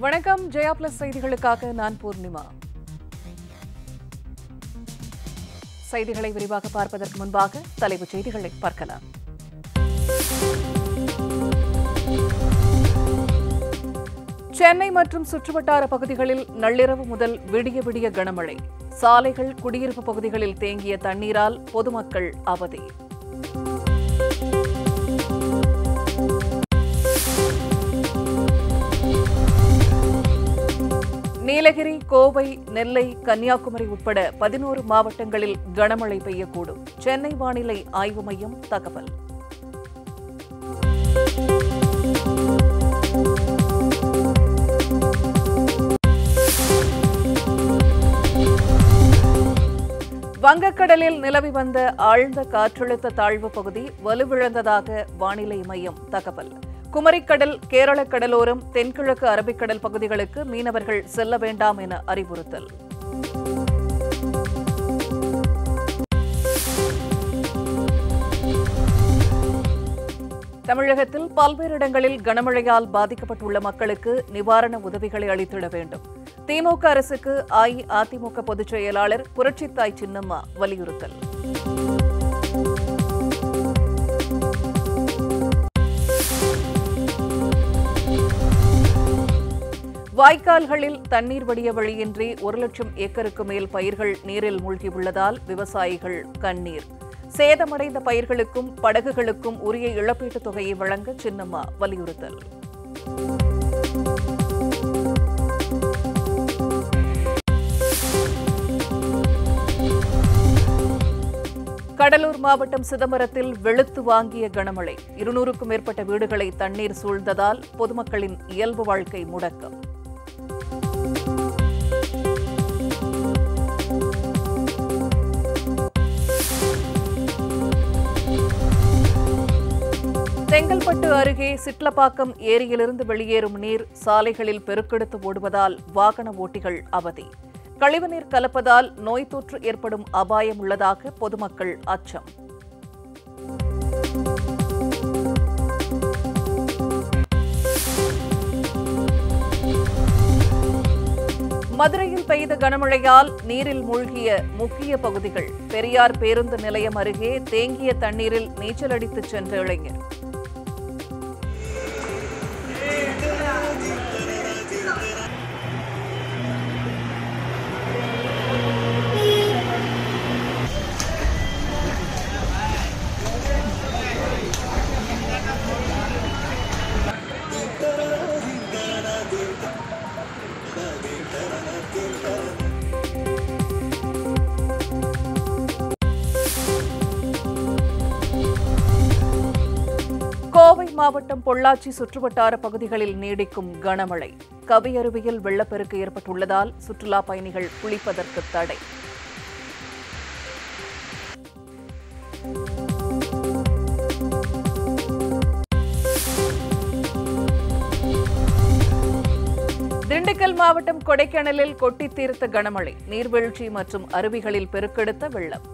வணக்கம் ஜெயா பிளஸ் செய்திகளுக்காக நான் பூர்ணிமா செய்திகளை விரிவாக பார்ப்பதற்கு முன்பாக தலைப்புச் செய்திகளை பார்க்கலாம் சென்னை மற்றும் சுற்றுவட்டார பகுதிகளில் நள்ளிரவு முதல் விடிய விடிய கனமழை சாலைகள் குடியிருப்பு பகுதிகளில் தேங்கிய தண்ணீரால் பொதுமக்கள் அவதி நீலகிரி கோவை நெல்லை கன்னியாகுமரி உட்பட பதினோரு மாவட்டங்களில் கனமழை பெய்யக்கூடும் சென்னை வானிலை ஆய்வு மையம் தகவல் வங்கக்கடலில் நிலவி வந்த ஆழ்ந்த காற்றழுத்த தாழ்வு பகுதி வலுவிழந்ததாக வானிலை மையம் தகவல் குமரிக்கடல் கேரள கடலோரம் தென்கிழக்கு அரபிக்கடல் பகுதிகளுக்கு மீனவர்கள் செல்ல வேண்டாம் என அறிவுறுத்தல் தமிழகத்தில் பல்வேறு இடங்களில் கனமழையால் பாதிக்கப்பட்டுள்ள மக்களுக்கு நிவாரண உதவிகளை அளித்திட வேண்டும் திமுக அரசுக்கு அஇஅதிமுக பொதுச் செயலாளர் புரட்சித்தாய் சின்னம்மா வலியுறுத்தல் வாய்க்கால்களில் தண்ணீர் வடிய வழியின்றி ஒரு லட்சம் ஏக்கருக்கு மேல் பயிர்கள் நீரில் மூழ்கியுள்ளதால் விவசாயிகள் கண்ணீர் சேதமடைந்த பயிர்களுக்கும் படகுகளுக்கும் உரிய இழப்பீட்டுத் தொகையை வழங்க சின்னம்மா வலியுறுத்தல் கடலூர் மாவட்டம் சிதம்பரத்தில் வெளுத்து வாங்கிய கனமழை இருநூறுக்கும் மேற்பட்ட வீடுகளை தண்ணீர் சூழ்ந்ததால் பொதுமக்களின் இயல்பு வாழ்க்கை முடக்கம் செங்கல்பட்டு அருகே சிட்லப்பாக்கம் ஏரியிலிருந்து வெளியேறும் நீர் சாலைகளில் பெருக்கெடுத்து ஓடுவதால் வாகன ஓட்டிகள் அவதி கழிவுநீர் கலப்பதால் நோய் தொற்று ஏற்படும் அபாயம் உள்ளதாக பொதுமக்கள் அச்சம் மதுரையில் பெய்த கனமழையால் நீரில் மூழ்கிய முக்கிய பகுதிகள் பெரியார் பேருந்து நிலையம் அருகே தேங்கிய தண்ணீரில் நீச்சலடித்துச் சென்ற இளைஞர் கோவை மாவட்டம் பொள்ளாச்சி சுற்றுவட்டார பகுதிகளில் நீடிக்கும் கனமழை கவியருவியில் வெள்ளப்பெருக்கு ஏற்பட்டுள்ளதால் சுற்றுலா பயணிகள் குளிப்பதற்கு தடை திண்டுக்கல் மாவட்டம் கொடைக்கானலில் கொட்டி தீர்த்த கனமழை நீர்வீழ்ச்சி மற்றும் அருவிகளில் பெருக்கெடுத்த வெள்ளம்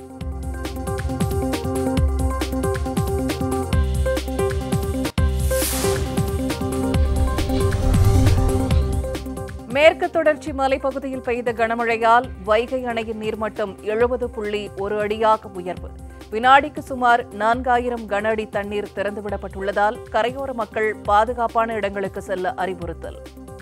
மேற்கு தொடர்ச்சி மலைப்பகுதியில் பெய்த கனமழையால் வைகை அணையின் நீர்மட்டம் எழுபது புள்ளி ஒரு அடியாக உயர்வு வினாடிக்கு சுமார் நான்காயிரம் கன அடி தண்ணீர் திறந்துவிடப்பட்டுள்ளதால் கரையோர மக்கள் பாதுகாப்பான இடங்களுக்கு செல்ல அறிவுறுத்தல்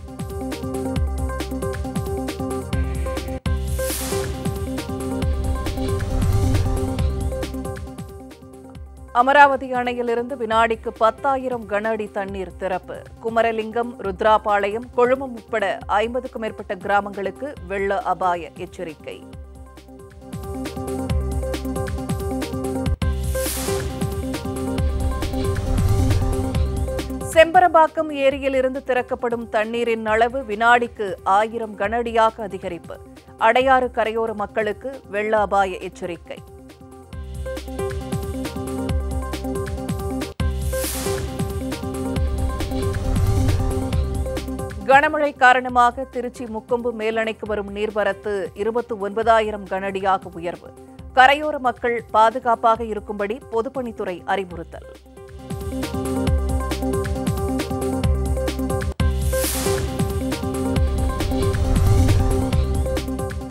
அமராவதி அணையிலிருந்து வினாடிக்கு பத்தாயிரம் கன அடி தண்ணீர் திறப்பு குமரலிங்கம் ருத்ராபாளையம் கொழுமம் உட்பட ஐம்பதுக்கும் மேற்பட்ட கிராமங்களுக்கு வெள்ள அபாய எச்சரிக்கை செம்பரம்பாக்கம் ஏரியில் இருந்து திறக்கப்படும் தண்ணீரின் அளவு வினாடிக்கு ஆயிரம் கனஅடியாக அதிகரிப்பு அடையாறு கரையோர மக்களுக்கு வெள்ள அபாய எச்சரிக்கை கனமழை காரணமாக திருச்சி முக்கொம்பு மேலணைக்கு வரும் நீர்வரத்து இருபத்தி ஒன்பதாயிரம் கனஅடியாக உயர்வு கரையோர மக்கள் பாதுகாப்பாக இருக்கும்படி பொதுப்பணித்துறை அறிவுறுத்தல்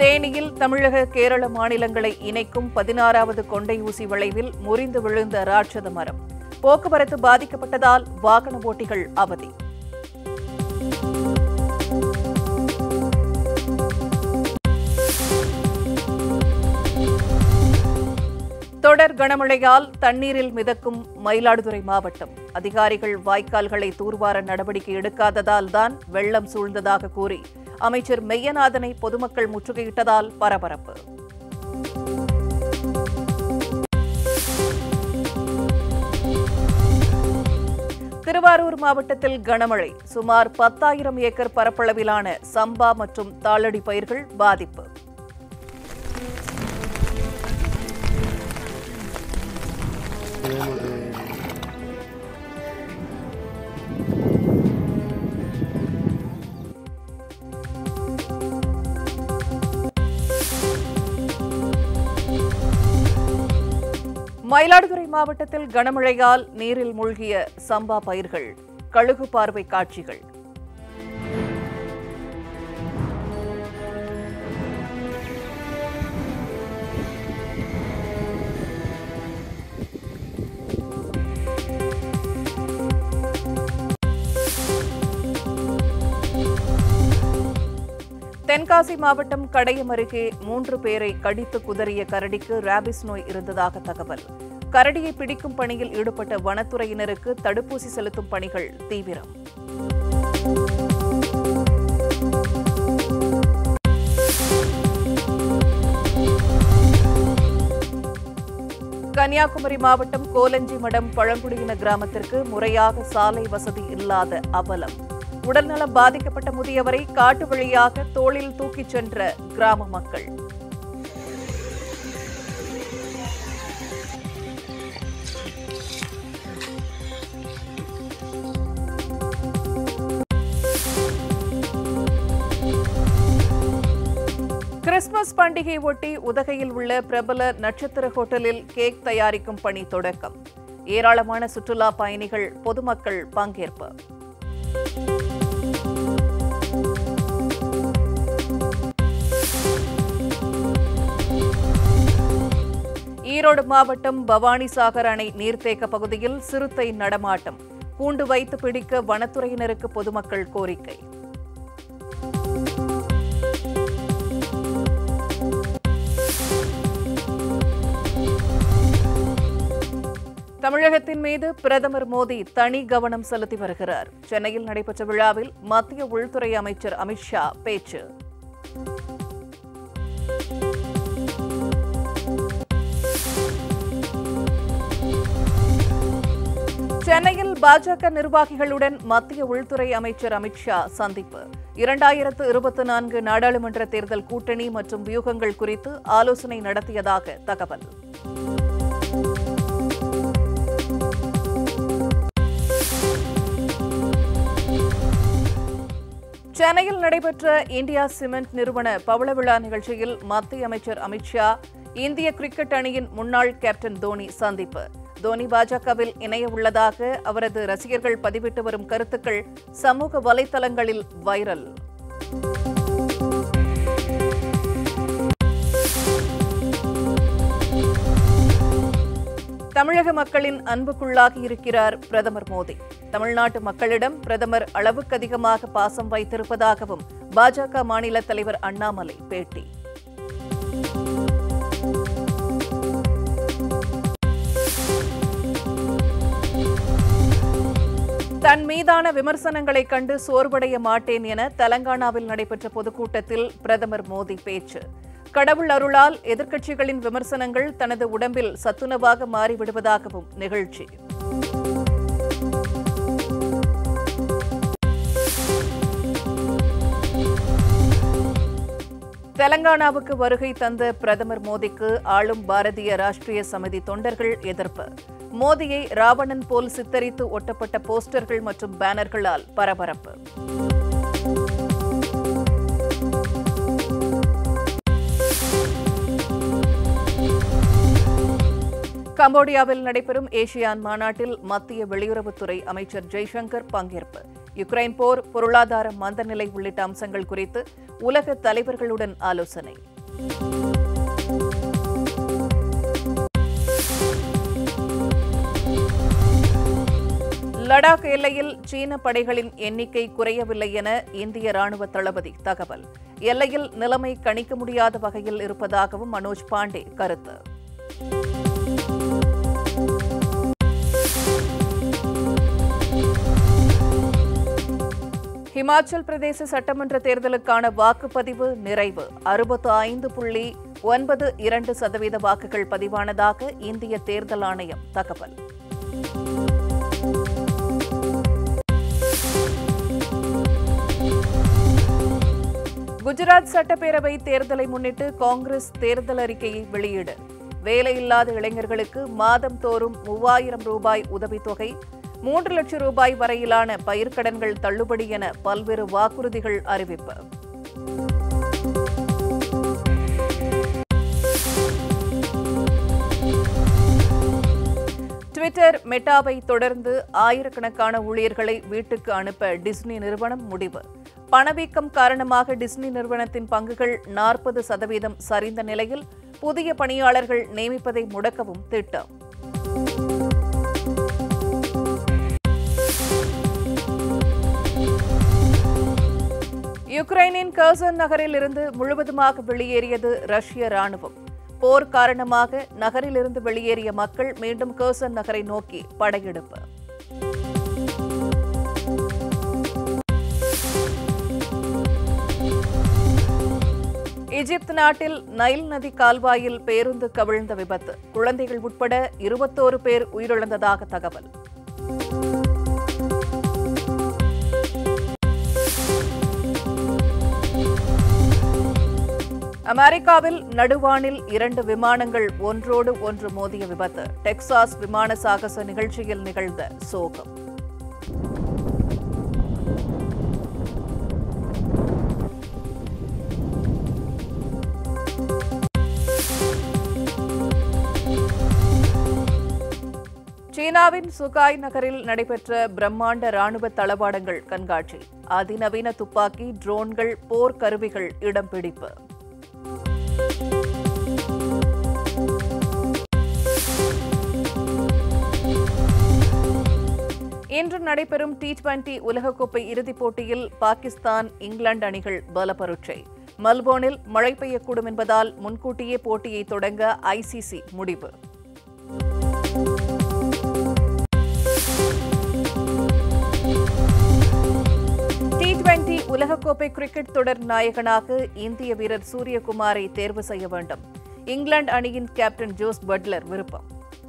தேனியில் தமிழக கேரள மாநிலங்களை இணைக்கும் பதினாறாவது கொண்டை ஊசி வளைவில் முறிந்து விழுந்த ராட்சத மரம் போக்குவரத்து பாதிக்கப்பட்டதால் வாகன ஓட்டிகள் அவதி தொடர் கனமழையால் தண்ணீரில் மிதக்கும் மயிலாடுதுறை மாவட்டம் அதிகாரிகள் வாய்க்கால்களை தூர்வார நடவடிக்கை எடுக்காததால் தான் வெள்ளம் சூழ்ந்ததாக கூறி அமைச்சர் மெய்யநாதனை பொதுமக்கள் முற்றுகையிட்டதால் பரபரப்பு திருவாரூர் மாவட்டத்தில் கனமழை சுமார் பத்தாயிரம் ஏக்கர் பரப்பளவிலான சம்பா மற்றும் தாளடி பயிர்கள் பாதிப்பு மயிலாடுதுறை மாவட்டத்தில் கனமழையால் நீரில் மூழ்கிய சம்பா பயிர்கள் கழுகு பார்வை காட்சிகள் தென்காசி மாவட்டம் கடையம் அருகே மூன்று பேரை கடித்து குதறிய கரடிக்கு ராபிஸ் நோய் இருந்ததாக தகவல் கரடியை பிடிக்கும் பணியில் ஈடுபட்ட வனத்துறையினருக்கு தடுப்பூசி செலுத்தும் பணிகள் தீவிரம் கன்னியாகுமரி மாவட்டம் கோலஞ்சி மடம் பழங்குடியின கிராமத்திற்கு முறையாக சாலை வசதி இல்லாத அவலம் உடல்நலம் பாதிக்கப்பட்ட முதியவரை காட்டு வழியாக தோளில் தூக்கிச் சென்ற கிராம மக்கள் கிறிஸ்துமஸ் பண்டிகை ஒட்டி உதகையில் உள்ள பிரபல நட்சத்திர ஹோட்டலில் கேக் தயாரிக்கும் பணி தொடக்கம் ஏராளமான சுற்றுலா பயணிகள் பொதுமக்கள் பங்கேற்பு ஈரோடு மாவட்டம் பவானிசாகர் அணை நீர்த்தேக்க பகுதியில் சிறுத்தை நடமாட்டம் கூண்டு வைத்து பிடிக்க வனத்துறையினருக்கு பொதுமக்கள் கோரிக்கை தமிழகத்தின் மீது பிரதமர் மோடி தனி கவனம் செலுத்தி வருகிறார் சென்னையில் நடைபெற்ற விழாவில் மத்திய உள்துறை அமைச்சர் அமித்ஷா பேச்சு சென்னையில் பாஜக நிர்வாகிகளுடன் மத்திய உள்துறை அமைச்சர் அமித்ஷா சந்திப்பு இரண்டாயிரத்து இருபத்தி நான்கு நாடாளுமன்ற தேர்தல் கூட்டணி மற்றும் வியூகங்கள் குறித்து ஆலோசனை நடத்தியதாக தகவல் சென்னையில் நடைபெற்ற இந்தியா சிமெண்ட் நிறுவன பவள விழா நிகழ்ச்சியில் மத்திய அமைச்சர் அமித்ஷா இந்திய கிரிக்கெட் அணியின் முன்னாள் கேப்டன் தோனி சந்திப்பு தோனி பாஜகவில் இணைய உள்ளதாக அவரது ரசிகர்கள் பதிவிட்டு வரும் கருத்துக்கள் சமூக வலைதளங்களில் வைரல் தமிழக மக்களின் அன்புக்குள்ளாகி இருக்கிறார் பிரதமர் மோடி தமிழ்நாட்டு மக்களிடம் பிரதமர் அளவுக்கு அதிகமாக பாசம் வைத்திருப்பதாகவும் பாஜக மாநில தலைவர் அண்ணாமலை பேட்டி தன் மீதான விமர்சனங்களை கண்டு சோர்வடைய மாட்டேன் என தெலங்கானாவில் நடைபெற்ற பொதுக்கூட்டத்தில் பிரதமர் மோடி பேச்சு கடவுள் அருளால் எதிர்க்கட்சிகளின் விமர்சனங்கள் தனது உடம்பில் சத்துணவாக மாறிவிடுவதாகவும் நிகழ்ச்சி தெலங்கானாவுக்கு வருகை தந்த பிரதமர் மோடிக்கு ஆளும் பாரதிய ராஷ்டிரிய சமிதி தொண்டர்கள் எதிர்ப்பு மோடியை ராவணன் போல் சித்தரித்து ஒட்டப்பட்ட போஸ்டர்கள் மற்றும் பேனர்களால் பரபரப்பு கம்போடியாவில் நடைபெறும் ஏசியான் மாநாட்டில் மத்திய வெளியுறவுத்துறை அமைச்சர் ஜெய்சங்கர் பங்கேற்பு யுக்ரைன் போர் பொருளாதார மந்தநிலை உள்ளிட்ட அம்சங்கள் குறித்து உலக தலைவர்களுடன் ஆலோசனை லடாக் எல்லையில் சீன படைகளின் எண்ணிக்கை குறையவில்லை என இந்திய ராணுவ தளபதி தகவல் எல்லையில் நிலைமை கணிக்க முடியாத வகையில் இருப்பதாகவும் மனோஜ் பாண்டே கருத்து ஹிமாச்சல் பிரதேச சட்டமன்ற தேர்தலுக்கான வாக்குப்பதிவு நிறைவு அறுபத்து ஐந்து புள்ளி ஒன்பது இரண்டு சதவீத வாக்குகள் பதிவானதாக இந்திய தேர்தல் ஆணையம் தகவல் குஜராத் சட்டப்பேரவை தேர்தலை முன்னிட்டு காங்கிரஸ் தேர்தல் அறிக்கையை வெளியிடு வேலையில்லாத இளைஞர்களுக்கு மாதம் தோறும் மூவாயிரம் ரூபாய் உதவித்தொகை மூன்று லட்சம் ரூபாய் வரையிலான பயிர்க்கடன்கள் தள்ளுபடி என பல்வேறு வாக்குறுதிகள் அறிவிப்பு ட்விட்டர் மெட்டாவை தொடர்ந்து ஆயிரக்கணக்கான ஊழியர்களை வீட்டுக்கு அனுப்ப டிஸ்னி நிறுவனம் முடிவு பணவீக்கம் காரணமாக டிஸ்னி நிறுவனத்தின் பங்குகள் நாற்பது சதவீதம் சரிந்த நிலையில் புதிய பணியாளர்கள் நியமிப்பதை முடக்கவும் திட்டம் யுக்ரைனின் கர்சன் நகரில் இருந்து முழுவதுமாக வெளியேறியது ரஷ்ய ராணுவம் போர் காரணமாக நகரிலிருந்து வெளியேறிய மக்கள் மீண்டும் கர்சன் நகரை நோக்கி படையெடுப்பு எகிப்து நாட்டில் நைல் நதி கால்வாயில் பேருந்து கவிழ்ந்த விபத்து குழந்தைகள் உட்பட இருபத்தோரு பேர் உயிரிழந்ததாக தகவல் அமெரிக்காவில் நடுவானில் இரண்டு விமானங்கள் ஒன்றோடு ஒன்று மோதிய விபத்து டெக்சாஸ் விமான சாகச நிகழ்ச்சியில் நிகழ்ந்த சோகம் சீனாவின் சுகாய் நகரில் நடைபெற்ற பிரம்மாண்ட ராணுவ தளவாடங்கள் கண்காட்சி அதிநவீன துப்பாக்கி ட்ரோன்கள் போர் கருவிகள் இடம்பிடிப்பு இன்று நடைபெறும் டி டுவெண்டி உலகக்கோப்பை இறுதிப் போட்டியில் பாகிஸ்தான் இங்கிலாந்து அணிகள் பலப்பரட்சை மெல்போர்னில் மழை பெய்யக்கூடும் என்பதால் முன்கூட்டியே போட்டியை தொடங்க ஐசிசி முடிவு டி டுவெண்டி உலகக்கோப்பை கிரிக்கெட் தொடர் நாயகனாக இந்திய வீரர் சூரியகுமாரை தேர்வு செய்ய வேண்டும் இங்கிலாந்து அணியின் கேப்டன் ஜோஸ் பட்லர் விருப்பம்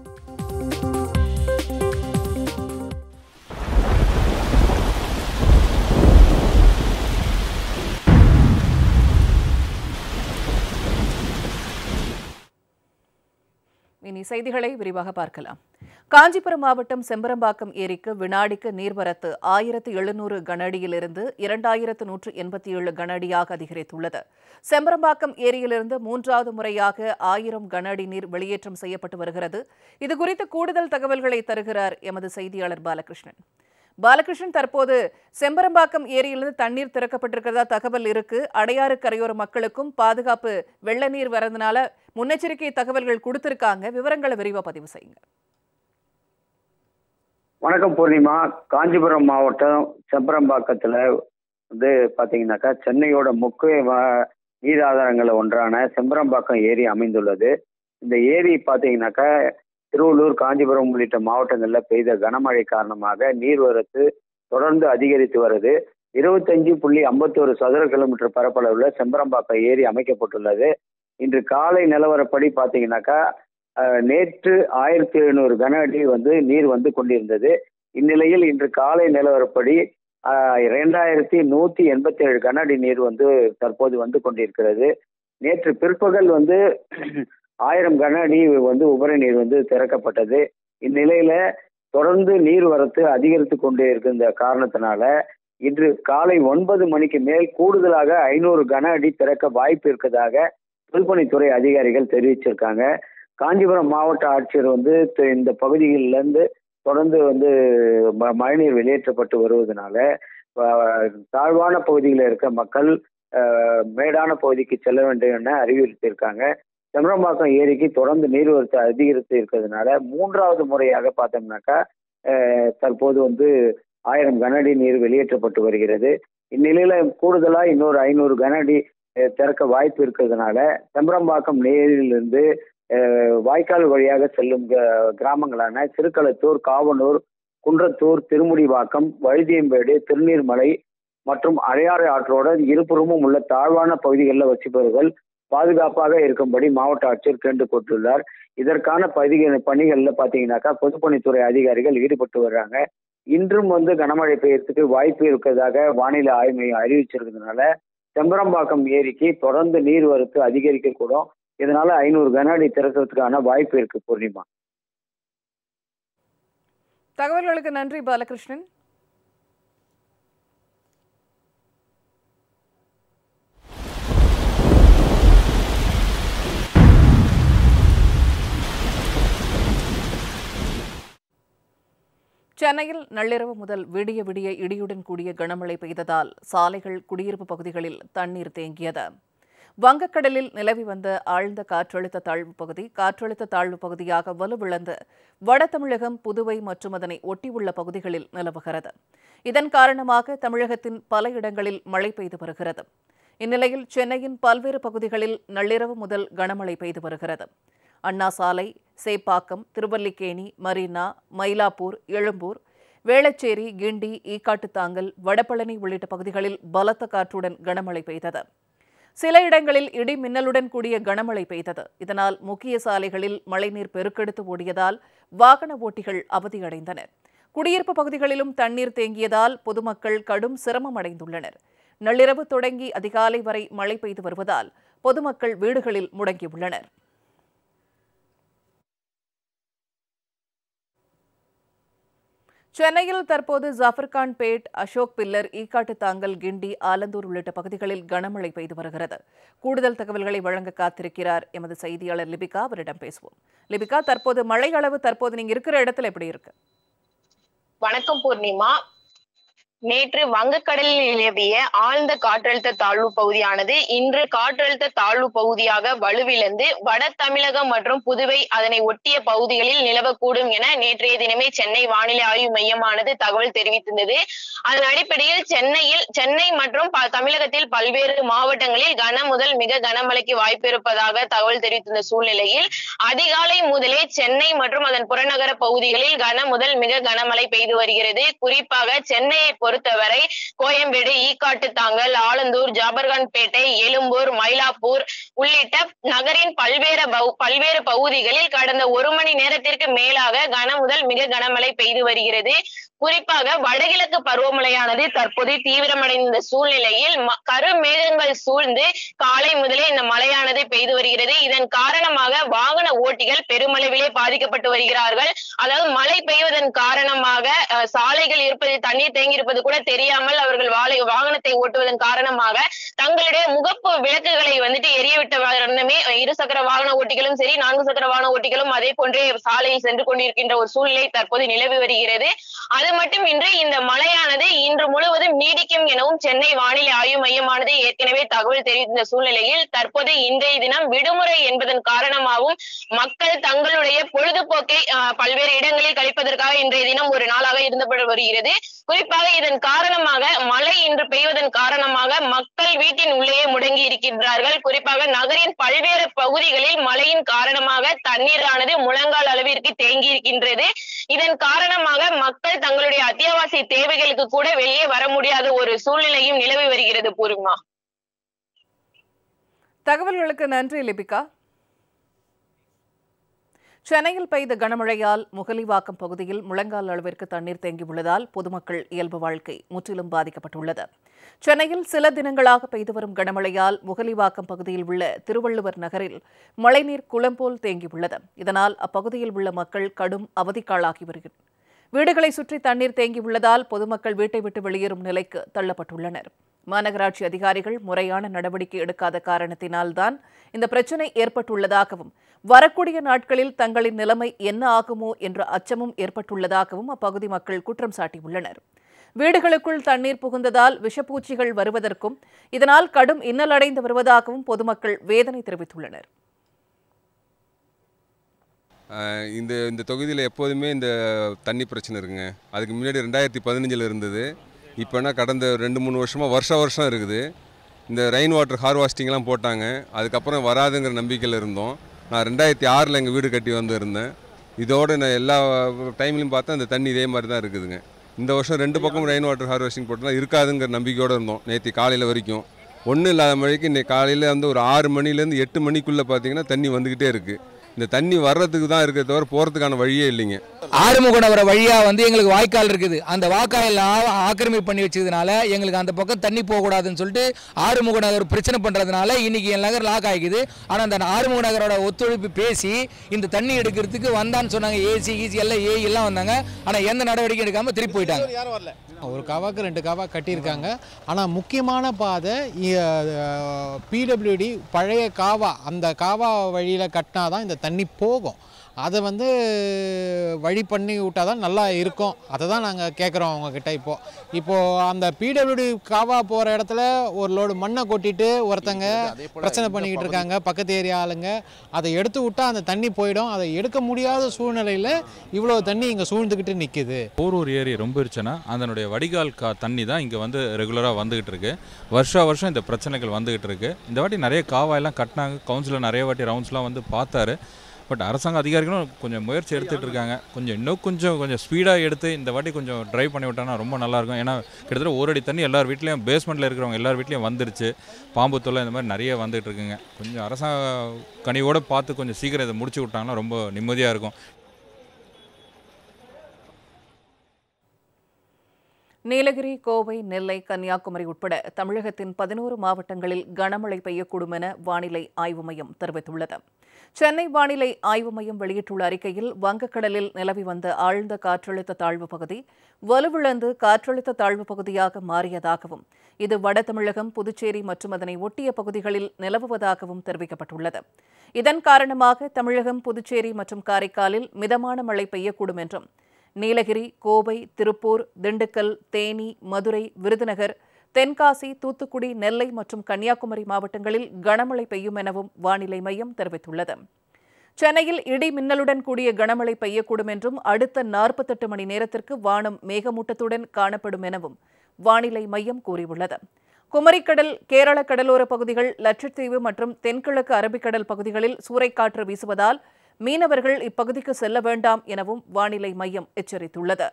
இனி செய்திகளை விரிவாக பார்க்கலாம் காஞ்சிபுரம் மாவட்டம் செம்பரம்பாக்கம் ஏரிக்கு வினாடிக்கு நீர்வரத்து ஆயிரத்து எழுநூறு கனஅடியிலிருந்து இரண்டாயிரத்து நூற்று எண்பத்தி ஏழு கனஅடியாக அதிகரித்துள்ளது செம்பரம்பாக்கம் ஏரியிலிருந்து மூன்றாவது முறையாக ஆயிரம் கனஅடி நீர் வெளியேற்றம் செய்யப்பட்டு வருகிறது இதுகுறித்து கூடுதல் தகவல்களை தருகிறார் எமது செய்தியாளர் பாலகிருஷ்ணன் பாலகிருஷ்ணன் தற்போது செம்பரம்பாக்கம் ஏரியிலிருந்து தண்ணீர் திறக்கப்பட்டிருக்கிறதா தகவல் இருக்கு அடையாறு கரையோர மக்களுக்கும் பாதுகாப்பு வெள்ள நீர் வரதுனால முன்னெச்சரிக்கை தகவல்கள் கொடுத்திருக்காங்க விவரங்களை விரிவா பதிவு செய்யுங்க வணக்கம் பூர்ணிமா காஞ்சிபுரம் மாவட்டம் செம்பரம்பாக்கத்தில் வந்து பார்த்தீங்கன்னாக்கா சென்னையோட முக்கிய வ- நீர் ஆதாரங்களில் ஒன்றான செம்பரம்பாக்கம் ஏரி அமைந்துள்ளது இந்த ஏரி பார்த்தீங்கன்னாக்கா திருவள்ளூர் காஞ்சிபுரம் உள்ளிட்ட மாவட்டங்களில் பெய்த கனமழை காரணமாக நீர்வரத்து தொடர்ந்து அதிகரித்து வருது இருபத்தஞ்சு புள்ளி ஐம்பத்தோரு சதுர கிலோமீட்டர் பரப்பளவில் செம்பரம்பாக்கம் ஏரி அமைக்கப்பட்டுள்ளது இன்று காலை நிலவரப்படி பார்த்தீங்கன்னாக்கா அஹ், நேற்று ஆயிரத்தி எழுநூறு கன அடி வந்து நீர் வந்து கொண்டிருந்தது இந்நிலையில் இன்று காலை நிலவரப்படி அஹ், இரண்டாயிரத்தி நூற்றி எண்பத்தி ஏழு கன அடி நீர் வந்து தற்போது வந்து கொண்டிருக்கிறது நேற்று பிற்பகல் வந்து ஆயிரம் கன அடி வந்து உபரி நீர் வந்து திறக்கப்பட்டது இந்நிலையில தொடர்ந்து நீர் வரத்து அதிகரித்து கொண்டே இருக்கின்ற காரணத்தினால இன்று காலை ஒன்பது மணிக்கு மேல் கூடுதலாக ஐநூறு கன அடி திறக்க வாய்ப்பு இருக்கதாக பொதுப்பணித்துறை அதிகாரிகள் தெரிவிச்சிருக்காங்க காஞ்சிபுரம் மாவட்ட ஆட்சியர் வந்து த- இந்த பகுதிகளிலிருந்து தொடர்ந்து வந்து ம- மழைநீர் வெளியேற்றப்பட்டு வருவதனால அஹ், தாழ்வான பகுதியில் இருக்க மக்கள் அஹ், மேடான பகுதிக்கு செல்ல வேண்டும் என அறிவுறுத்தியிருக்காங்க செம்பரம்பாக்கம் ஏரிக்கு தொடர்ந்து நீர்வரத்து அதிகரித்து இருக்கிறதுனால மூன்றாவது முறையாக பார்த்தோம்னாக்கா அஹ், தற்போது வந்து ஆயிரம் கனஅடி நீர் வெளியேற்றப்பட்டு வருகிறது இந்நிலையில கூடுதலா இன்னொரு ஐநூறு கனஅடி அஹ், திறக்க வாய்ப்பு இருக்கிறதுனால செம்பரம்பாக்கம் நீரிலிருந்து அஹ், வாய்க்கால் வழியாக செல்லும் க- கிராமங்களான திருக்களத்தூர் காவனூர் குன்றத்தூர் திருமுடிவாக்கம் வழுதியம்பேடு திருநீர்மலை மற்றும் அடையாறு ஆற்றோட இருபுறமும் உள்ள தாழ்வான பகுதிகளில் வசிப்பவர்கள் பாதுகாப்பாக இருக்கும்படி மாவட்ட ஆட்சியர் கேட்டுக்கொண்டுள்ளார் இதற்கான பகுதிகள் பணிகளில் பார்த்தீங்கன்னாக்கா பொதுப்பணித்துறை அதிகாரிகள் ஈடுபட்டு வர்றாங்க இன்றும் வந்து கனமழை பெய்யறதுக்கு வாய்ப்பு இருக்கிறதாக வானிலை ஆய்வு மையம் அறிவிச்சிருக்கிறதுனால செம்பரம்பாக்கம் ஏரிக்கு தொடர்ந்து நீர் வரத்து அதிகரிக்கக்கூடும் இதனால ஐநூறு கன அடி திறக்கிறதுக்கான வாய்ப்பு இருக்கு பூர்ணிமா தகவல்களுக்கு நன்றி பாலகிருஷ்ணன் சென்னையில் நள்ளிரவு முதல் விடிய விடிய இடியுடன் கூடிய கனமழை பெய்ததால் சாலைகள் குடியிருப்பு பகுதிகளில் தண்ணீர் தேங்கியது வங்கக்கடலில் நிலவி வந்த ஆழ்ந்த காற்றழுத்த தாழ்வு பகுதி காற்றழுத்த தாழ்வு பகுதியாக வலுவிழந்து வட தமிழகம் புதுவை மற்றும் அதனை ஒட்டியுள்ள பகுதிகளில் நிலவுகிறது இதன் காரணமாக தமிழகத்தின் பல இடங்களில் மழை பெய்து வருகிறது இந்நிலையில் சென்னையின் பல்வேறு பகுதிகளில் நள்ளிரவு முதல் கனமழை பெய்து வருகிறது அண்ணா சாலை சேப்பாக்கம் திருவல்லிக்கேணி மரீனா மயிலாப்பூர் எழும்பூர் வேளச்சேரி கிண்டி ஈக்காட்டுத்தாங்கல் வடபழனி உள்ளிட்ட பகுதிகளில் பலத்த காற்றுடன் கனமழை பெய்தது சில இடங்களில் இடி மின்னலுடன் கூடிய கனமழை பெய்தது இதனால் முக்கிய சாலைகளில் மழைநீர் பெருக்கெடுத்து ஓடியதால் வாகன ஓட்டிகள் அவதியடைந்தனர் குடியிருப்பு பகுதிகளிலும் தண்ணீர் தேங்கியதால் பொதுமக்கள் கடும் சிரமம் அடைந்துள்ளனர் நள்ளிரவு தொடங்கி அதிகாலை வரை மழை பெய்து வருவதால் பொதுமக்கள் வீடுகளில் முடங்கியுள்ளனர் சென்னையில் தற்போது ஜாஃபர்கான் பேட் அசோக் பில்லர் ஈக்காட்டு தாங்கல் கிண்டி ஆலந்தூர் உள்ளிட்ட பகுதிகளில் கனமழை பெய்து வருகிறது கூடுதல் தகவல்களை வழங்க காத்திருக்கிறார் எமது செய்தியாளர் லிபிகா அவரிடம் பேசுவோம் லிபிகா தற்போது மழை அளவு தற்போது நீங்க இருக்கிற இடத்துல எப்படி இருக்கு வணக்கம் பூர்ணிமா நேற்று வங்கக்கடலில் நிலவிய ஆழ்ந்த காற்றழுத்த தாழ்வு பகுதியானது இன்று காற்றழுத்த தாழ்வு பகுதியாக வலுவிழந்து வட தமிழகம் மற்றும் புதுவை அதனை ஒட்டிய பகுதிகளில் நிலவக்கூடும் என நேற்றைய தினமே சென்னை வானிலை ஆய்வு மையமானது தகவல் தெரிவித்திருந்தது அதன் அடிப்படையில் சென்னையில் சென்னை மற்றும் ப- தமிழகத்தில் பல்வேறு மாவட்டங்களில் கன முதல் மிக கனமழைக்கு வாய்ப்பு இருப்பதாக தகவல் தெரிவித்திருந்த சூழ்நிலையில் அதிகாலை முதலே சென்னை மற்றும் அதன் புறநகர பகுதிகளில் கன முதல் மிக கனமழை பெய்து வருகிறது குறிப்பாக சென்னையை பொறுத்தவரை கோயம்பேடு ஈக்காட்டு தாங்கல் ஆலந்தூர் ஜாபர்கான்பேட்டை எழும்பூர் மயிலாப்பூர் உள்ளிட்ட நகரின் பல்வேறு பகு- பல்வேறு பகுதிகளில் கடந்த ஒரு மணி நேரத்திற்கு மேலாக கன முதல் மிக கனமழை பெய்து வருகிறது குறிப்பாக வடகிழக்கு பருவமழையானது தற்போது தீவிரமடைந்த சூழ்நிலையில் ம- கருமேகங்கள் சூழ்ந்து காலை முதலே இந்த மழையானது பெய்து வருகிறது இதன் காரணமாக வாகன ஓட்டிகள் பெருமளவிலே பாதிக்கப்பட்டு வருகிறார்கள் அதாவது மழை பெய்வதன் காரணமாக அஹ், சாலைகள் இருப்பது தண்ணீர் தேங்கி இருப்பது கூட தெரியாமல் அவர்கள் வாலை வாகனத்தை ஓட்டுவதன் காரணமாக தங்களுடைய முகப்பு விளக்குகளை வந்துட்டு எரியவிட்ட வண்ணமே அஹ், இருசக்கர வாகன ஓட்டிகளும் சரி நான்கு சக்கர வாகன ஓட்டிகளும் அதே போன்றே சாலையில் சென்று கொண்டிருக்கின்ற ஒரு சூழ்நிலை தற்போது நிலவி வருகிறது அது மட்டுமின்றி இந்த மழையானது இன்று முழுவதும் நீடிக்கும் எனவும் சென்னை வானிலை ஆய்வு மையமானது ஏற்கனவே தகவல் தெரிவித்த சூழ்நிலையில் தற்போது இன்றைய தினம் விடுமுறை என்பதன் காரணமாகவும் மக்கள் தங்களுடைய பொழுதுபோக்கை அஹ், பல்வேறு இடங்களில் கழிப்பதற்காக இன்றைய தினம் ஒரு நாளாக இருந்தபடி வருகிறது குறிப்பாக இதன் காரணமாக மழை இன்று பெய்வதன் காரணமாக மக்கள் வீட்டின் உள்ளேயே முடங்கி இருக்கின்றார்கள் குறிப்பாக நகரின் பல்வேறு பகுதிகளில் மழையின் காரணமாக தண்ணீரானது முழங்கால் அளவிற்கு தேங்கி இருக்கின்றது இதன் காரணமாக மக்கள் தங்களுடைய அத்தியாவசிய தேவைகளுக்கு கூட வெளியே வர முடியாத ஒரு சூழ்நிலையும் நிலவி வருகிறது பூர்ணிமா தகவல்களுக்கு நன்றி லிபிகா சென்னையில் பெய்த கனமழையால் முகலிவாக்கம் பகுதியில் முழங்கால் அளவிற்கு தண்ணீர் தேங்கியுள்ளதால் பொதுமக்கள் இயல்பு வாழ்க்கை முற்றிலும் பாதிக்கப்பட்டுள்ளது சென்னையில் சில தினங்களாக பெய்து வரும் கனமழையால் முகலிவாக்கம் பகுதியில் உள்ள திருவள்ளுவர் நகரில் மழைநீர் குளம் போல் தேங்கியுள்ளது இதனால் அப்பகுதியில் உள்ள மக்கள் கடும் அவதிக்காளாகி வருகின்றனர் வீடுகளை சுற்றி தண்ணீர் தேங்கியுள்ளதால் பொதுமக்கள் வீட்டை விட்டு வெளியேறும் நிலைக்கு தள்ளப்பட்டுள்ளனர் மாநகராட்சி அதிகாரிகள் முறையான நடவடிக்கை எடுக்காத காரணத்தினால்தான் இந்த பிரச்சினை ஏற்பட்டுள்ளதாகவும் வரக்கூடிய நாட்களில் தங்களின் நிலைமை என்ன ஆகுமோ என்ற அச்சமும் ஏற்பட்டுள்ளதாகவும் அப்பகுதி மக்கள் குற்றம் சாட்டியுள்ளனர் வீடுகளுக்குள் தண்ணீர் புகுந்ததால் விஷப்பூச்சிகள் வருவதற்கும் இதனால் கடும் இன்னலடைந்து வருவதாகவும் பொதுமக்கள் வேதனை தெரிவித்துள்ளனர் ஆஹ் இந்த இந்த தொகுதியில் எப்போதுமே இந்த தண்ணி பிரச்சனை இருக்குங்க அதுக்கு முன்னாடி ரெண்டாயிரத்தி பதினஞ்சில் இருந்தது இப்போனா கடந்த ரெண்டு மூணு வருஷமாக வருஷ வருஷம் இருக்குது இந்த ரெயின் வாட்டர் ஹார்வெஸ்டிங்லாம் போட்டாங்க அதுக்கப்புறம் வராதுங்கிற நம்பிக்கையில் இருந்தோம் நான் ரெண்டாயிரத்தி ஆறில் எங்கள் வீடு கட்டி வந்து இருந்தேன் இதோட நான் எல்லா டைம்லையும் பார்த்தா இந்த தண்ணி இதே மாதிரி தான் இருக்குதுங்க இந்த வருஷம் ரெண்டு பக்கமும் ரெயின் வாட்டர் ஹார்வெஸ்டிங் போட்டோம்னா இருக்காதுங்கிற நம்பிக்கையோடு இருந்தோம் நேற்று காலையில் வரைக்கும் ஒன்றும் இல்லாத மழைக்கு இன்னைக்கு காலையில் வந்து ஒரு ஆறு மணிலேருந்து எட்டு மணிக்குள்ளே பார்த்தீங்கன்னா தண்ணி வந்துக்கிட்டே இருக்குது இந்த தண்ணி வர்றதுக்கு தான் இருக்கே தவிர போகிறதுக்கான வழியே இல்லைங்க ஆறுமுகநகர வழியா வந்து எங்களுக்கு வாய்க்கால் இருக்குது அந்த வாய்க்கால் ஆ- ஆக்கிரமிப்பு பண்ணி வச்சதுனால எங்களுக்கு அந்த பக்கம் தண்ணி போகக்கூடாதுன்னு சொல்லிட்டு ஆறுமுகநகர் பிரச்சனை பண்றதுனால இன்னைக்கு என் நகர் லாக் ஆகிக்குது ஆனா அந்த ஆறுமுகநகரோட ஒத்துழைப்பு பேசி இந்த தண்ணி எடுக்கிறதுக்கு வந்தான்னு சொன்னாங்க ஏசி ஈசி எல்லாம் ஏ எல்லாம் வந்தாங்க ஆனா எந்த நடவடிக்கை எடுக்காம திருப்பி போயிட்டாங்க ஒரு காவாக்கு ரெண்டு காவா கட்டியிருக்காங்க ஆனால் முக்கியமான பாதை பிடபிள்யூடி பழைய காவா அந்த காவா வழியில் கட்டினா தான் இந்த தண்ணி போகும் அதை வந்து வழி பண்ணி விட்டால் தான் நல்லா இருக்கும் அதை தான் நாங்கள் கேட்குறோம் அவங்கக்கிட்ட இப்போது இப்போது அந்த பிடபிள்யூடி காவா போகிற இடத்துல ஒரு லோடு மண்ணை கொட்டிட்டு ஒருத்தங்க பிரச்சனை பண்ணிக்கிட்டு இருக்காங்க பக்கத்து ஏரியா ஆளுங்க அதை எடுத்து விட்டால் அந்த தண்ணி போயிடும் அதை எடுக்க முடியாத சூழ்நிலையில் இவ்வளோ தண்ணி இங்கே சூழ்ந்துக்கிட்டு நிற்கிது போரூர் ஏரி ரொம்ப இருந்துச்சுன்னா அதனுடைய வடிகால் கா தண்ணி தான் இங்கே வந்து ரெகுலராக வந்துகிட்டு இருக்கு வருஷா வருஷம் இந்த பிரச்சனைகள் வந்துகிட்டு இருக்கு இந்த வாட்டி நிறைய காவாயெல்லாம் கட்டினாங்க கவுன்சிலர் நிறைய வாட்டி ரவுண்ட்ஸ்லாம் வந்து பார்த்தாரு பட் அரசாங்க அதிகாரிகளும் கொஞ்சம் முயற்சி எடுத்துகிட்டு இருக்காங்க கொஞ்சம் இன்னும் கொஞ்சம் கொஞ்சம் ஸ்பீடாக எடுத்து இந்த வாட்டி கொஞ்சம் ட்ரைவ் பண்ணி விட்டாங்கன்னா ரொம்ப நல்லாயிருக்கும் ஏன்னா கிட்டத்தட்ட ஒரு அடி தண்ணி எல்லார் வீட்லேயும் பேஸ்மெண்ட்டில் இருக்கிறவங்க எல்லார் வீட்லேயும் வந்துருச்சு பாம்பு தொல்லை இந்த மாதிரி நிறைய வந்துகிட்டு இருக்குங்க கொஞ்சம் அரசாங்க கனிவோடு பார்த்து கொஞ்சம் சீக்கிரம் இதை முடிச்சு விட்டாங்கன்னா ரொம்ப நிம்மதியாக இருக்கும் நீலகிரி கோவை நெல்லை கன்னியாகுமரி உட்பட தமிழகத்தின் பதினோரு மாவட்டங்களில் கனமழை பெய்யக்கூடும் என வானிலை ஆய்வு மையம் தெரிவித்துள்ளது சென்னை வானிலை ஆய்வு மையம் வெளியிட்டுள்ள அறிக்கையில் வங்கக்கடலில் நிலவி வந்த ஆழ்ந்த காற்றழுத்த தாழ்வு பகுதி வலுவிழந்து காற்றழுத்த தாழ்வு பகுதியாக மாறியதாகவும் இது வட தமிழகம் புதுச்சேரி மற்றும் அதனை ஒட்டிய பகுதிகளில் நிலவுவதாகவும் தெரிவிக்கப்பட்டுள்ளது இதன் காரணமாக தமிழகம் புதுச்சேரி மற்றும் காரைக்காலில் மிதமான மழை பெய்யக்கூடும் என்றும் நீலகிரி கோவை திருப்பூர் திண்டுக்கல் தேனி மதுரை விருதுநகர் தென்காசி தூத்துக்குடி நெல்லை மற்றும் கன்னியாகுமரி மாவட்டங்களில் கனமழை பெய்யும் எனவும் வானிலை மையம் தெரிவித்துள்ளது சென்னையில் இடி மின்னலுடன் கூடிய கனமழை பெய்யக்கூடும் என்றும் அடுத்த நாற்பத்தெட்டு மணி நேரத்திற்கு வானம் மேகமூட்டத்துடன் காணப்படும் எனவும் வானிலை மையம் கூறியுள்ளது குமரிக்கடல் கேரள கடலோர பகுதிகள் லட்சத்தீவு மற்றும் தென்கிழக்கு அரபிக்கடல் பகுதிகளில் சூறைக்காற்று வீசுவதால் மீனவர்கள் இப்பகுதிக்கு செல்ல வேண்டாம் எனவும் வானிலை மையம் எச்சரித்துள்ளது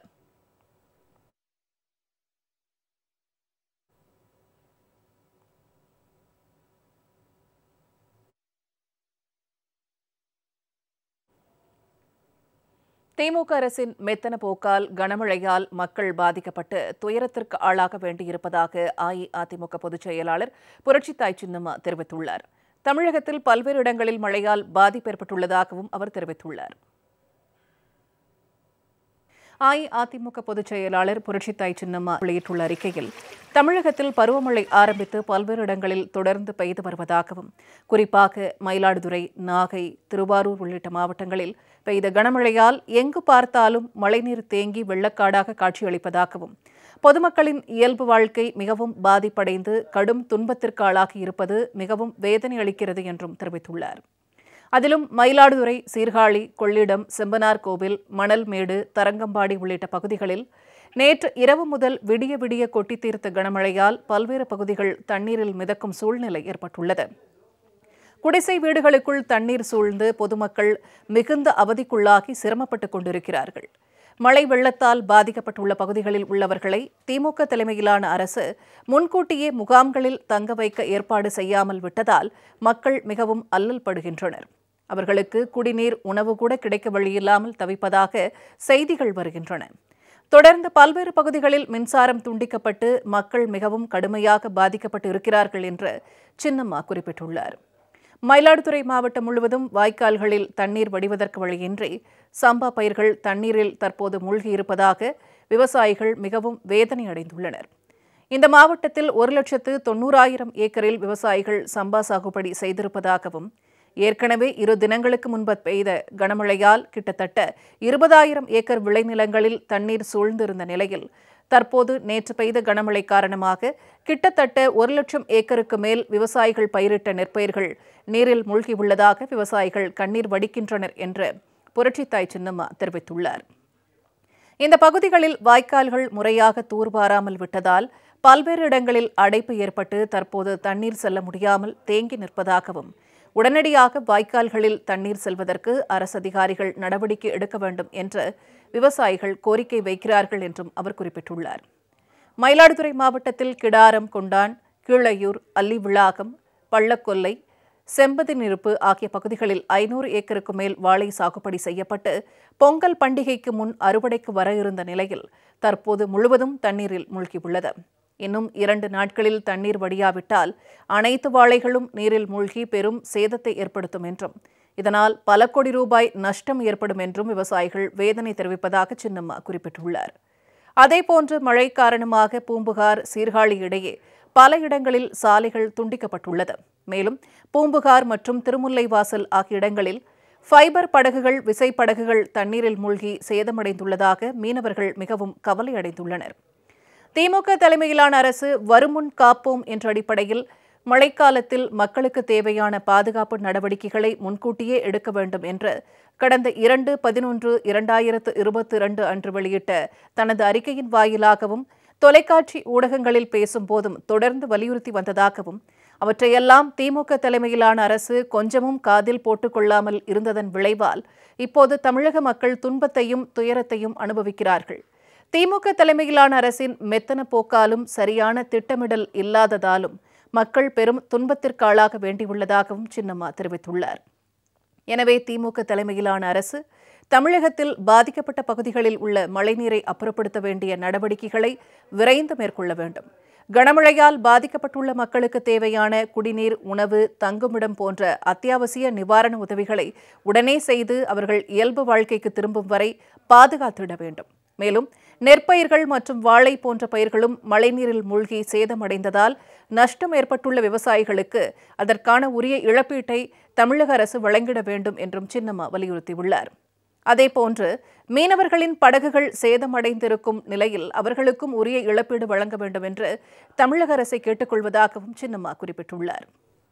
திமுக அரசின் மெத்தன போக்கால் கனமழையால் மக்கள் பாதிக்கப்பட்டு துயரத்திற்கு ஆளாக வேண்டியிருப்பதாக அஇஅதிமுக பொதுச் செயலாளர் புரட்சித்தாய் சின்னம்மா தெரிவித்துள்ளார் தமிழகத்தில் பல்வேறு இடங்களில் மழையால் பாதிப்பு ஏற்பட்டுள்ளதாகவும் அவர் தெரிவித்துள்ளார் அஇஅதிமுக பொதுச் செயலாளர் புரட்சித்தாய் சின்னம்மா வெளியிட்டுள்ள அறிக்கையில் தமிழகத்தில் பருவமழை ஆரம்பித்து பல்வேறு இடங்களில் தொடர்ந்து பெய்து வருவதாகவும் குறிப்பாக மயிலாடுதுறை நாகை திருவாரூர் உள்ளிட்ட மாவட்டங்களில் பெய்த கனமழையால் எங்கு பார்த்தாலும் மழைநீர் தேங்கி வெள்ளக்காடாக காட்சியளிப்பதாகவும் பொதுமக்களின் இயல்பு வாழ்க்கை மிகவும் பாதிப்படைந்து கடும் துன்பத்திற்கு ஆளாகி இருப்பது மிகவும் வேதனை அளிக்கிறது என்றும் தெரிவித்துள்ளார் அதிலும் மயிலாடுதுறை சீர்காழி கொள்ளிடம் செம்பனார் கோவில் மணல்மேடு தரங்கம்பாடி உள்ளிட்ட பகுதிகளில் நேற்று இரவு முதல் விடிய விடிய கொட்டி தீர்த்த கனமழையால் பல்வேறு பகுதிகள் தண்ணீரில் மிதக்கும் சூழ்நிலை ஏற்பட்டுள்ளது குடிசை வீடுகளுக்குள் தண்ணீர் சூழ்ந்து பொதுமக்கள் மிகுந்த அவதிக்குள்ளாகி சிரமப்பட்டுக் கொண்டிருக்கிறார்கள் மழை வெள்ளத்தால் பாதிக்கப்பட்டுள்ள பகுதிகளில் உள்ளவர்களை திமுக தலைமையிலான அரசு முன்கூட்டியே முகாம்களில் தங்க வைக்க ஏற்பாடு செய்யாமல் விட்டதால் மக்கள் மிகவும் அல்லல் படுகின்றனர் அவர்களுக்கு குடிநீர் உணவு கூட கிடைக்க வழியில்லாமல் தவிப்பதாக செய்திகள் வருகின்றன தொடர்ந்து பல்வேறு பகுதிகளில் மின்சாரம் துண்டிக்கப்பட்டு மக்கள் மிகவும் கடுமையாக பாதிக்கப்பட்டு இருக்கிறார்கள் என்று சின்னம்மா குறிப்பிட்டுள்ளார் மயிலாடுதுறை மாவட்டம் முழுவதும் வாய்க்கால்களில் தண்ணீர் வடிவதற்கு வழியின்றி சம்பா பயிர்கள் தண்ணீரில் தற்போது மூழ்கியிருப்பதாக விவசாயிகள் மிகவும் வேதனை அடைந்துள்ளனர் இந்த மாவட்டத்தில் ஒரு லட்சத்து தொண்ணூறாயிரம் ஏக்கரில் விவசாயிகள் சம்பா சாகுபடி செய்திருப்பதாகவும் ஏற்கனவே இரு தினங்களுக்கு முன்பு பெய்த கனமழையால் கிட்டத்தட்ட இருபதாயிரம் ஏக்கர் விளைநிலங்களில் தண்ணீர் சூழ்ந்திருந்த நிலையில் தற்போது நேற்று பெய்த கனமழை காரணமாக கிட்டத்தட்ட ஒரு லட்சம் ஏக்கருக்கு மேல் விவசாயிகள் பயிரிட்ட நெற்பயிர்கள் நீரில் மூழ்கியுள்ளதாக விவசாயிகள் கண்ணீர் வடிக்கின்றனர் என்று புரட்சித்தாய் சின்னம்மா தெரிவித்துள்ளார் இந்த பகுதிகளில் வாய்க்கால்கள் முறையாக தூர்வாராமல் விட்டதால் பல்வேறு இடங்களில் அடைப்பு ஏற்பட்டு தற்போது தண்ணீர் செல்ல முடியாமல் தேங்கி நிற்பதாகவும் உடனடியாக வாய்க்கால்களில் தண்ணீர் செல்வதற்கு அரசு அதிகாரிகள் நடவடிக்கை எடுக்க வேண்டும் என்று விவசாயிகள் கோரிக்கை வைக்கிறார்கள் என்றும் அவர் குறிப்பிட்டுள்ளார் மயிலாடுதுறை மாவட்டத்தில் கிடாரம் கொண்டான் கீழையூர் அல்லிவிளாகம் பள்ளக்கொல்லை செம்பதி நிருப்பு ஆகிய பகுதிகளில் ஐநூறு ஏக்கருக்கு மேல் வாழை சாகுபடி செய்யப்பட்டு பொங்கல் பண்டிகைக்கு முன் அறுவடைக்கு வர இருந்த நிலையில் தற்போது முழுவதும் தண்ணீரில் மூழ்கியுள்ளது இன்னும் இரண்டு நாட்களில் தண்ணீர் வடியாவிட்டால் அனைத்து வாழைகளும் நீரில் மூழ்கி பெரும் சேதத்தை ஏற்படுத்தும் என்றும் இதனால் பல கோடி ரூபாய் நஷ்டம் ஏற்படும் என்றும் விவசாயிகள் வேதனை தெரிவிப்பதாக சின்னம்மா குறிப்பிட்டுள்ளார் அதேபோன்று மழை காரணமாக பூம்புகார் சீர்காழி இடையே பல இடங்களில் சாலைகள் துண்டிக்கப்பட்டுள்ளது மேலும் பூம்புகார் மற்றும் திருமுல்லைவாசல் ஆகிய இடங்களில் ஃபைபர் படகுகள் விசைப்படகுகள் தண்ணீரில் மூழ்கி சேதமடைந்துள்ளதாக மீனவர்கள் மிகவும் கவலையடைந்துள்ளனர் திமுக தலைமையிலான அரசு வருமுன் காப்போம் என்ற அடிப்படையில் மழைக்காலத்தில் மக்களுக்கு தேவையான பாதுகாப்பு நடவடிக்கைகளை முன்கூட்டியே எடுக்க வேண்டும் என்று கடந்த இரண்டு பதினொன்று இரண்டாயிரத்து இருபத்தி இரண்டு அன்று வெளியிட்ட தனது அறிக்கையின் வாயிலாகவும் தொலைக்காட்சி ஊடகங்களில் பேசும்போதும் தொடர்ந்து வலியுறுத்தி வந்ததாகவும் அவற்றையெல்லாம் திமுக தலைமையிலான அரசு கொஞ்சமும் காதில் போட்டுக்கொள்ளாமல் இருந்ததன் விளைவால் இப்போது தமிழக மக்கள் துன்பத்தையும் துயரத்தையும் அனுபவிக்கிறார்கள் திமுக தலைமையிலான அரசின் மெத்தன போக்காலும் சரியான திட்டமிடல் இல்லாததாலும் மக்கள் பெரும் துன்பத்திற்காளாக வேண்டியுள்ளதாகவும் சின்னம்மா தெரிவித்துள்ளார் எனவே திமுக தலைமையிலான அரசு தமிழகத்தில் பாதிக்கப்பட்ட பகுதிகளில் உள்ள மழைநீரை அப்புறப்படுத்த வேண்டிய நடவடிக்கைகளை விரைந்து மேற்கொள்ள வேண்டும் கனமழையால் பாதிக்கப்பட்டுள்ள மக்களுக்கு தேவையான குடிநீர் உணவு தங்குமிடம் போன்ற அத்தியாவசிய நிவாரண உதவிகளை உடனே செய்து அவர்கள் இயல்பு வாழ்க்கைக்கு திரும்பும் வரை பாதுகாத்திட வேண்டும் மேலும் நெற்பயிர்கள் மற்றும் வாழை போன்ற பயிர்களும் மழைநீரில் மூழ்கி சேதமடைந்ததால் நஷ்டம் ஏற்பட்டுள்ள விவசாயிகளுக்கு அதற்கான உரிய இழப்பீட்டை தமிழக அரசு வழங்கிட வேண்டும் என்றும் சின்னம்மா வலியுறுத்தியுள்ளார் அதேபோன்று மீனவர்களின் படகுகள் சேதமடைந்திருக்கும் நிலையில் அவர்களுக்கும் உரிய இழப்பீடு வழங்க வேண்டும் என்று தமிழக அரசை கேட்டுக்கொள்வதாகவும் சின்னம்மா குறிப்பிட்டுள்ளார்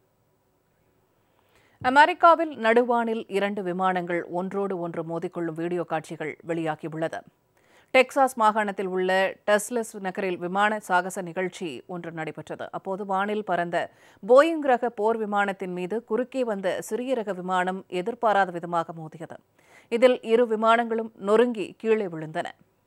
அமெரிக்காவில் நடுவானில் இரண்டு விமானங்கள் ஒன்றோடு ஒன்று மோதிக்கொள்ளும் வீடியோ காட்சிகள் வெளியாகியுள்ளது டெக்சாஸ் மாகாணத்தில் உள்ள டெஸ்லஸ் நகரில் விமான சாகச நிகழ்ச்சி ஒன்று நடைபெற்றது அப்போது வானில் பறந்த போயிங் ரக போர் விமானத்தின் மீது குறுக்கே வந்த சிறிய ரக விமானம் எதிர்பாராத விதமாக மோதியது இதில் இரு விமானங்களும் நொறுங்கி கீழே விழுந்தன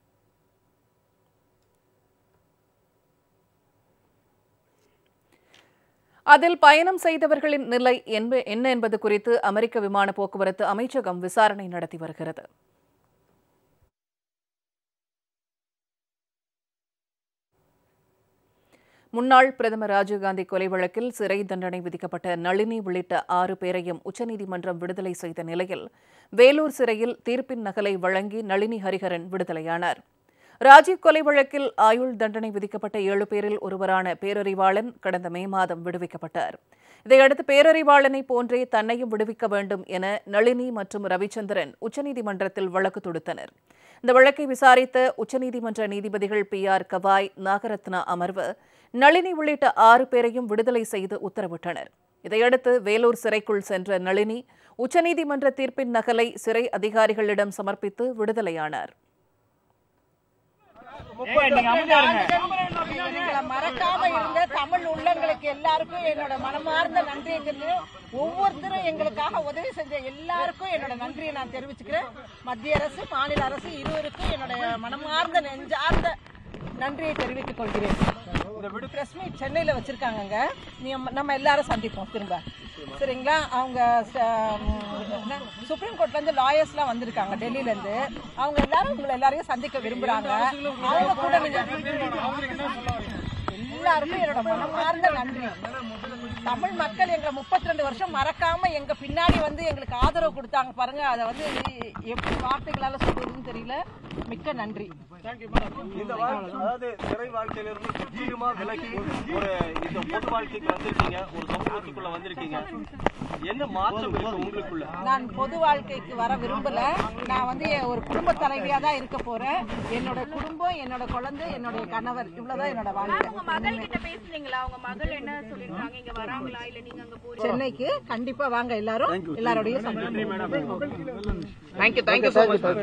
அதில் பயணம் செய்தவர்களின் நிலை என்ப- என்ன என்பது குறித்து அமெரிக்க விமான போக்குவரத்து அமைச்சகம் விசாரணை நடத்தி வருகிறது முன்னாள் பிரதமர் ராஜீவ்காந்தி கொலை வழக்கில் சிறை தண்டனை விதிக்கப்பட்ட நளினி உள்ளிட்ட ஆறு பேரையும் உச்சநீதிமன்றம் விடுதலை செய்த நிலையில் வேலூர் சிறையில் தீர்ப்பின் நகலை வழங்கி நளினி ஹரிஹரன் விடுதலையானார் ராஜீவ் கொலை வழக்கில் ஆயுள் தண்டனை விதிக்கப்பட்ட ஏழு பேரில் ஒருவரான பேரறிவாளன் கடந்த மே மாதம் விடுவிக்கப்பட்டார் இதையடுத்து பேரறிவாளனை போன்றே தன்னையும் விடுவிக்க வேண்டும் என நளினி மற்றும் ரவிச்சந்திரன் உச்சநீதிமன்றத்தில் வழக்கு தொடுத்தனர் இந்த வழக்கை விசாரித்த உச்சநீதிமன்ற நீதிபதிகள் பி ஆர் கவாய் நாகரத்னா அமர்வு நளினி உள்ளிட்ட ஆறு பேரையும் விடுதலை செய்து உத்தரவிட்டனர் இதையடுத்து வேலூர் சிறைக்குள் சென்ற நளினி உச்சநீதிமன்ற தீர்ப்பின் நகலை சிறை அதிகாரிகளிடம் சமர்ப்பித்து விடுதலையானார் எங்களை மறக்காம இருந்த தமிழ் உள்ளங்களுக்கு எல்லாருக்கும் என்னோட மனமார்ந்த நன்றியை தெரிஞ்சு ஒவ்வொருத்தரும் எங்களுக்காக உதவி செஞ்ச எல்லாருக்கும் என்னோட நன்றியை நான் தெரிவிச்சுக்கிறேன் மத்திய அரசு மாநில அரசு இருவருக்கும் என்னோட மனமார்ந்த நெஞ்சார்ந்த நன்றியை தெரிவித்துக் கொள்கிறேன் பிரஸ் மீட் சென்னையில வச்சிருக்காங்கங்க நீ- நம்ம எல்லாரும் சந்திப்போம் திரும்ப சரிங்களா அவங்க ச- என்ன, சுப்ரீம் கோர்ட்ல இருந்து லாயர்ஸ்லாம் வந்திருக்காங்க டெல்லியில இருந்து அவங்க எல்லாரும் உங்களை எல்லாரையும் சந்திக்க விரும்புறாங்க அவங்க கூட நீங்க எல்லாருக்கும் என்னோட மனமார்ந்த நன்றி தமிழ் மக்கள் எங்களை முப்பத்தி ரெண்டு வருஷம் மறக்காம எங்க பின்னாடி வந்து எங்களுக்கு ஆதரவு கொடுத்தாங்க பாருங்க அதை வந்து எப்படி வார்த்தைகளால சொல்றதுன்னு தெரியல மிக்க நன்றி இந்த வாழ்- அதாவது சிறை வாழ்க்கையிலிருந்து முற்றிலுமா விலகி ஒரு இந்த பொது வாழ்க்கைக்கு வந்திருக்கீங்க ஒரு சமூகத்துக்குள்ள வந்திருக்கீங்க என்ன மாற்றம் இருக்கு உங்களுக்குள்ள நான் பொது வாழ்க்கைக்கு வர விரும்பல நான் வந்து என் ஒரு குடும்ப தலைவியா தான் இருக்க போறேன் என்னோட குடும்பம் என்னோட குழந்தை என்னுடைய கணவர் இவ்வளவுதான் என்னோட வாழ்க்கை உங்க மகள் கிட்ட பேசுனீங்களா உங்க மகள் என்ன சொல்லிருக்காங்க இங்க வராங்களா இல்ல நீங்க அங்க போறீங்க சென்னைக்கு கண்டிப்பா வாங்க எல்லாரும் எல்லாரோடையும் தேங்க்யூ தேங்க்யூ ஸோ மச்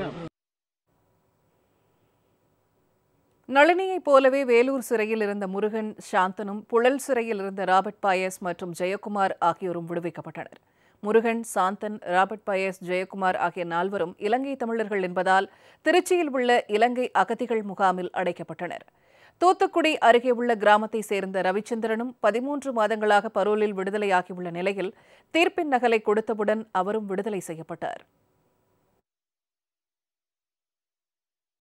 நளினியைப் போலவே வேலூர் சிறையில் இருந்த முருகன் சாந்தனும் புழல் சிறையில் இருந்த ராபர்ட் பாயஸ் மற்றும் ஜெயக்குமார் ஆகியோரும் விடுவிக்கப்பட்டனர் முருகன் சாந்தன் ராபர்ட் பாயஸ் ஜெயக்குமார் ஆகிய நால்வரும் இலங்கை தமிழர்கள் என்பதால் திருச்சியில் உள்ள இலங்கை அகதிகள் முகாமில் அடைக்கப்பட்டனர் தூத்துக்குடி அருகே உள்ள கிராமத்தை சேர்ந்த ரவிச்சந்திரனும் பதிமூன்று மாதங்களாக பரோலில் விடுதலையாகியுள்ள நிலையில் தீர்ப்பின் நகலை கொடுத்தவுடன் அவரும் விடுதலை செய்யப்பட்டார்